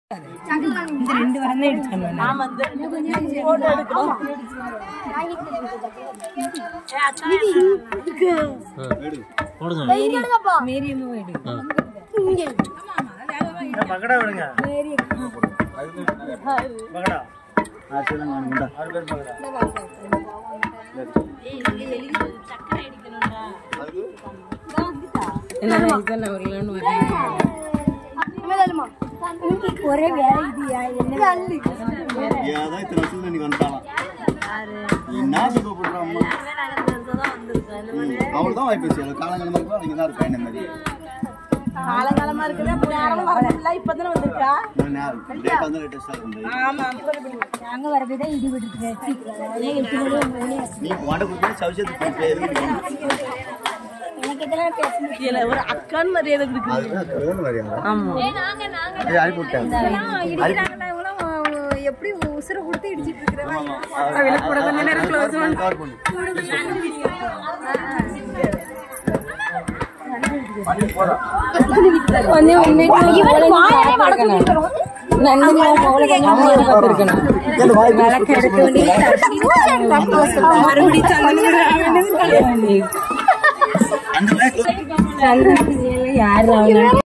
இந்த ரெண்டு வாரம் தான் எடுத்தாங்க ஆமா இந்த போட்டோ எடுக்கணும் ஏ, அக்கா, போடுங்க மேரியமும் எடு பக்கடா விடுங்க பக்கடா ஆறு பேர் பக்கடா எல்லாரும் இதுதான் நான் வரலான்னு வரேன் ஒரே வேற இதுயா என்ன ஏதான் இத்தனை வருஷத்துல நீ வந்துட்டாலாம் என்ன சுத்த போடுறான் அம்மா அவள் தான் வாய்ப்பு பேசி காலங்காலமா இருக்கா அவங்க தான் இருப்பேன் இந்த மாதிரி காலங்காலமா இருக்குது அப்ப நேரம் வரல இப்பதானே வந்திருக்கா நான் நேரம் டேட் வந்து லேட்டஸ்டா இருந்தது ஆமா நாங்க வரவே இடி விட்டுட்டு எட்டு மணி ஒன்பது மணி ஆச்சு. நீ வாண்ட கொடுத்து சவிச்சத்துக்கு பேரு எனக்கு இதெல்லாம் பேச முடியாது இதுல ஒரு அக்கான்னு மரியாதை கொடுக்குது அதுதான் கருவன் மரியாதை ஆமா ஏய், அனுப்பி விட்டேன் எப்படி உசுர கொடுத்து இடிச்சிட்டு இருக்கிறவங்க அவளுக்கு கூட கொஞ்ச நேரம் க்ளோஸ் பண்ணு கவர் பண்ணு வந்து நந்தினி அவளை கொஞ்சம் மூணு பார்த்துருக்கணும் விளக்கு எடுக்க வேண்டியது மறுபடியும் சந்தனம் அந்த பேக் சந்தனம் யாரு அவங்க